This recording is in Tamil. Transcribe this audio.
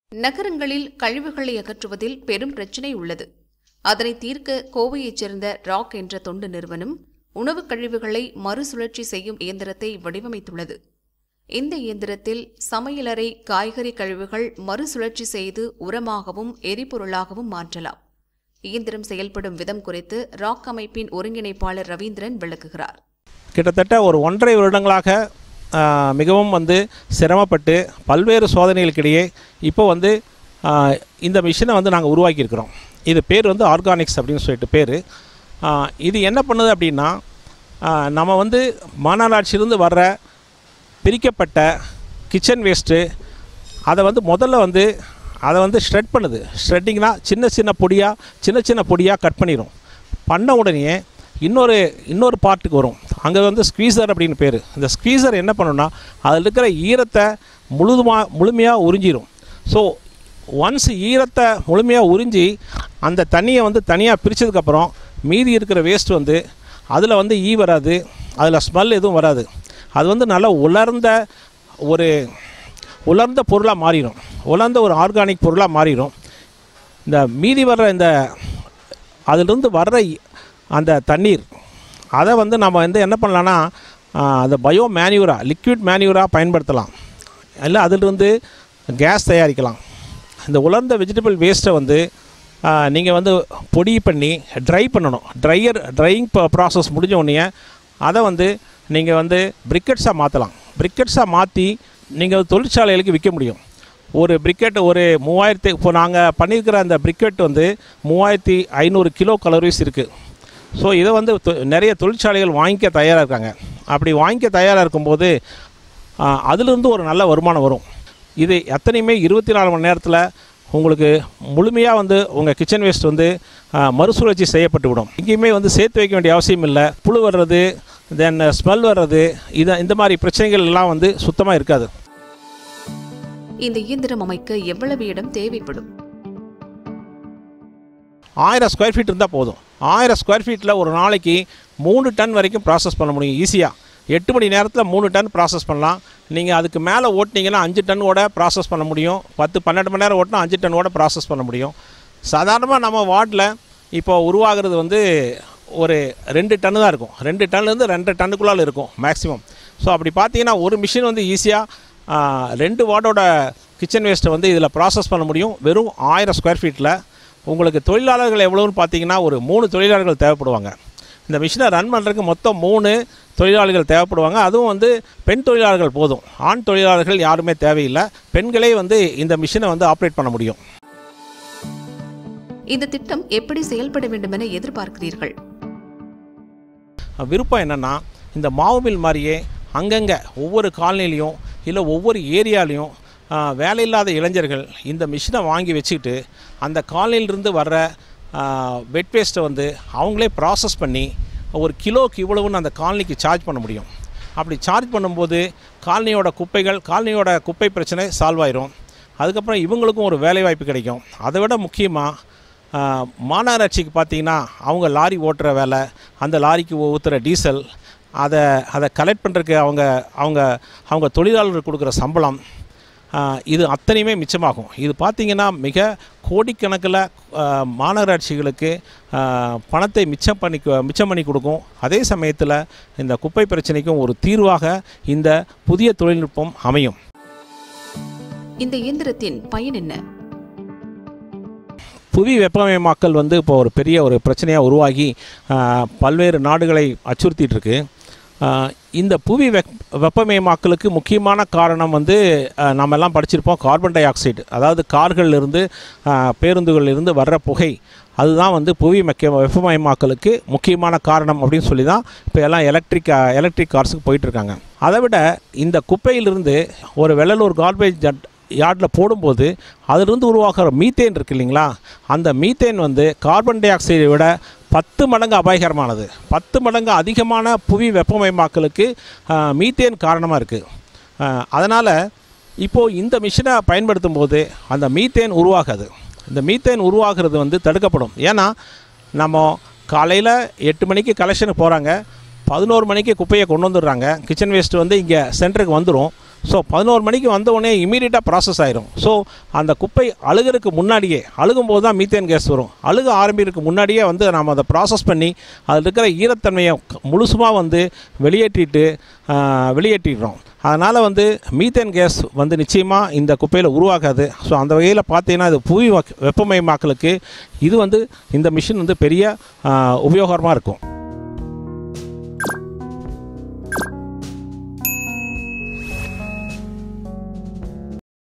நகரங்களில் கழிவுகளை அகற்றுவதில் பெரும் பிரச்சினை உள்ளது அதனை தீர்க்க கோவையைச் சேர்ந்த ராக் என்ற தொண்டு நிறுவனம் உணவுக் கழிவுகளை மறுசுழற்சி செய்யும் இயந்திரத்தை வடிவமைத்துள்ளது இந்த இயந்திரத்தில் சமையலறை காய்கறி கழிவுகள் மறுசுழற்சி செய்து உரமாகவும் எரிபொருளாகவும் மாற்றலாம் இயந்திரம் செயல்படும் விதம் குறித்து ராக் அமைப்பின் ஒருங்கிணைப்பாளர் ரவீந்திரன் விளக்குகிறார் கிட்டத்தட்ட ஒரு ஒன்றரை வருடங்களாக ஆ, மிகவும் வந்து சிரமப்பட்டு பல்வேறு சோதனைகளுக்கிடையே இப்போ வந்து ஆ, இந்த மிஷினை வந்து நாங்கள் உருவாக்கியிருக்கிறோம் இது பேர் வந்து ஆர்கானிக்ஸ் அப்படின்னு சொல்லிட்டு பேர் இது என்ன பண்ணுது அப்படின்னா ஆ, நம்ம வந்து மாநகராட்சியிலிருந்து வர்ற பிரிக்கப்பட்ட கிச்சன் வேஸ்ட்டு அதை வந்து முதல்ல வந்து அதை வந்து ஷ்ரெட் பண்ணுது ஷ்ரெட்டிங்னா சின்ன சின்ன பொடியாக சின்ன சின்ன பொடியாக கட் பண்ணிடும் பண்ண உடனே இன்னொரு இன்னொரு பார்ட்டுக்கு வரும் அங்கே வந்து ஸ்க்வீசர் அப்படின்னு பேர் இந்த ஸ்க்வீசர் என்ன பண்ணுன்னா அதில் இருக்கிற ஈரத்தை முழுதுமாக முழுமையாக உறிஞ்சிரும் ஸோ ஒன்ஸ் ஈரத்தை முழுமையாக உறிஞ்சி அந்த தண்ணியை வந்து தனியாக பிரித்ததுக்கப்புறம் மீதி இருக்கிற வேஸ்ட் வந்து அதில் வந்து ஈ வராது அதில் ஸ்மெல் எதுவும் வராது அது வந்து நல்ல உலர்ந்த ஒரு உலர்ந்த பொருளாக மாறிடும் உலர்ந்த ஒரு ஆர்கானிக் பொருளாக மாறிடும் இந்த மீதி வர்ற இந்த அதிலிருந்து வர்ற இ- அந்த தண்ணீர் அதை வந்து நம்ம வந்து என்ன பண்ணலான்னா ஆ, அந்த பயோ மேன்யூரா லிக்விட் மேன்யூரா பயன்படுத்தலாம் இல்லை அதிலிருந்து கேஸ் தயாரிக்கலாம் இந்த உலர்ந்த வெஜிடபிள் வேஸ்ட்டை வந்து நீங்கள் வந்து பொடி பண்ணி ட்ரை பண்ணணும் ட்ரையர் ட்ரையிங் ப்ராசஸ் முடிஞ்ச உடனே அதை வந்து நீங்கள் வந்து பிரிக்கெட்ஸாக மாற்றலாம் பிரிக்கெட்ஸாக மாற்றி நீங்கள் தொழிற்சாலைகளுக்கு விற்க முடியும் ஒரு பிரிக்கெட் ஒரு மூவாயிரத்தி இப்போ நாங்கள் பண்ணியிருக்கிற அந்த பிரிக்கெட் வந்து மூவாயிரத்தி ஐநூறு கிலோ கலோரிஸ் இருக்குது ஸோ இதை வந்து தொ- நிறைய தொழிற்சாலைகள் வாங்கிக்க தயாராக இருக்காங்க அப்படி வாங்கிக்க தயாராக இருக்கும்போது ஆ, அதிலிருந்து ஒரு நல்ல வருமானம் வரும் இது எத்தனையுமே இருபத்தி நாலு மணி நேரத்தில் உங்களுக்கு முழுமையாக வந்து உங்கள் கிச்சன் வேஸ்ட் வந்து ஆ, மறுசுழற்சி செய்யப்பட்டு விடும் எங்கேயுமே வந்து சேர்த்து வைக்க வேண்டிய அவசியம் இல்லை புழு வர்றது தென் ஸ்மெல் வர்றது இதை இந்த மாதிரி பிரச்சனைகள் எல்லாம் வந்து சுத்தமாக இருக்காது இந்த இயந்திரம் அமைக்க எவ்வளவு இடம் தேவைப்படும் ஆயிரம் ஸ்கொயர் ஃபீட் இருந்தால் போதும் ஆயிரம் ஸ்கொயர் ஃபீட்டில் ஒரு நாளைக்கு மூணு டன் வரைக்கும் ப்ராசஸ் பண்ண முடியும் ஈஸியாக எட்டு மணி நேரத்தில் மூணு டன் ப்ராசஸ் பண்ணலாம் நீங்கள் அதுக்கு மேலே ஓட்டினீங்கன்னா அஞ்சு டன்னோட ப்ராசஸ் பண்ண முடியும் பத்து பன்னெண்டு மணி நேரம் ஓட்டினா அஞ்சு டன்னோட ப்ராசஸ் பண்ண முடியும் சாதாரணமாக நம்ம வார்டில் இப்போ உருவாகிறது வந்து ஒரு ரெண்டு டன்னு தான் இருக்கும் ரெண்டு டன்லேருந்து ரெண்டு டன்னுக்குள்ளால் இருக்கும் மேக்ஸிமம் ஸோ அப்படி பார்த்தீங்கன்னா ஒரு மிஷின் வந்து ஈஸியாக ரெண்டு வார்டோட கிச்சன் வேஸ்ட்டை வந்து இதில் ப்ராசஸ் பண்ண முடியும் வெறும் ஆயிரம் ஸ்கொயர் ஃபீட்டில் உங்களுக்கு தொழிலாளர்கள் எவ்வளோன்னு பார்த்தீங்கன்னா ஒரு மூணு தொழிலாளர்கள் தேவைப்படுவாங்க இந்த மிஷினை ரன் பண்ணுறதுக்கு மொத்தம் மூணு தொழிலாளர்கள் தேவைப்படுவாங்க அதுவும் வந்து பெண் தொழிலாளர்கள் போதும் ஆண் தொழிலாளர்கள் யாருமே தேவையில்லை பெண்களே வந்து இந்த மிஷினை வந்து ஆப்ரேட் பண்ண முடியும் இந்த திட்டம் எப்படி செயல்பட வேண்டுமென எதிர்பார்க்கிறீர்கள் விருப்பம் என்னென்னா இந்த மாவு மில் மாதிரியே அங்கங்கே ஒவ்வொரு காலனிலையும் இல்லை ஒவ்வொரு ஏரியாலையும் வேலையில்லாத இளைஞர்கள் இந்த மிஷினை வாங்கி வச்சுக்கிட்டு அந்த காலனிலிருந்து வர்ற வெட் வேஸ்ட்டை வந்து அவங்களே ப்ராசஸ் பண்ணி ஒரு கிலோக்கு இவ்வளவுன்னு அந்த காலனிக்கு சார்ஜ் பண்ண முடியும் அப்படி சார்ஜ் பண்ணும்போது காலனியோட குப்பைகள் காலனியோட குப்பை பிரச்சனை சால்வ் ஆயிரும் அதுக்கப்புறம் இவங்களுக்கும் ஒரு வேலைவாய்ப்பு கிடைக்கும் அதை விட முக்கியமாக ஆஹ், மாநகராட்சிக்கு பார்த்தீங்கன்னா அவங்க லாரி ஓட்டுற வேலை அந்த லாரிக்கு ஊற்றுற டீசல் அதை அதை கலெக்ட் பண்ணுறதுக்கு அவங்க அவங்க அவங்க தொழிலாளர்கள் கொடுக்குற சம்பளம் ஆஹ், இது அத்தனையுமே மிச்சமாகும் இது பார்த்திங்கன்னா மிக கோடிக்கணக்கில் ஆஹ், மாநகராட்சிகளுக்கு ஆஹ், பணத்தை மிச்சம் பண்ணி மிச்சம் பண்ணி கொடுக்கும் அதே சமயத்தில் இந்த குப்பை பிரச்சனைக்கும் ஒரு தீர்வாக இந்த புதிய தொழில்நுட்பம் அமையும் இந்த இயந்திரத்தின் பயன் என்ன புவி வெப்பமயமாக்கல் வந்து இப்போ ஒரு பெரிய ஒரு பிரச்சனையாக உருவாகி ஆஹ், பல்வேறு நாடுகளை அச்சுறுத்திட்டு இருக்கு ஆஹ், இந்த புவி வெப் வெப்பமயமாக்கலுக்கு முக்கியமான காரணம் வந்து ஆஹ், நம்ம எல்லாம் படிச்சிருப்போம் கார்பன் டை ஆக்சைடு அதாவது கார்களிலிருந்து ஆஹ், பேருந்துகளிலிருந்து வர்ற புகை அதுதான் வந்து புவி மக்க வெப்பமயமாக்கலுக்கு முக்கியமான காரணம் அப்படின்னு சொல்லி தான் இப்போ எல்லாம் எலக்ட்ரிக் எலக்ட்ரிக் கார்ஸுக்கு போயிட்டுருக்காங்க அதை விட இந்த குப்பையிலிருந்து ஒரு வெள்ளலூர் கார்பேஜ் ஜட் யார்டில் போடும்போது அதிலிருந்து உருவாகிற மீத்தேன் இருக்கு இல்லைங்களா அந்த மீத்தேன் வந்து கார்பன் டை ஆக்சைடை விட பத்து மடங்கு அபாயகரமானது பத்து மடங்கு அதிகமான புவி வெப்பமயமாக்கலுக்கு ஆஹ், மீத்தேன் காரணமாக இருக்குது அதனால் இப்போது இந்த மிஷினை பயன்படுத்தும் போது அந்த மீத்தேன் உருவாகாது இந்த மீத்தேன் உருவாகிறது வந்து தடுக்கப்படும் ஏன்னா நம்ம காலையில் எட்டு மணிக்கு கலெக்ஷனுக்கு போகிறாங்க பதினோரு மணிக்கு குப்பையை கொண்டு வந்துடுறாங்க கிச்சன் வேஸ்ட் வந்து இங்கே சென்டருக்கு வந்துடும் ஸோ பதினோரு மணிக்கு வந்த உடனே இமீடியட்டாக ப்ராசஸ் ஆயிரும் ஸோ அந்த குப்பை அழுகிறதுக்கு முன்னாடியே அழுகும்போது தான் மீத்தேன் கேஸ் வரும் அழுக ஆரம்பிக்கிறதுக்கு முன்னாடியே வந்து நாம் அதை ப்ராசஸ் பண்ணி அதில் இருக்கிற ஈரத்தன்மையை முழுசுமாக வந்து வெளியேற்றிட்டு ஆஹ், வெளியேற்றிடுறோம் அதனால் வந்து மீத்தேன் கேஸ் வந்து நிச்சயமாக இந்த குப்பையில் உருவாகாது ஸோ அந்த வகையில் பார்த்தீங்கன்னா இது புவி வக்- வெப்பமயமாக்கலுக்கு இது வந்து இந்த மிஷின் வந்து பெரிய உபயோகரமாக இருக்கும்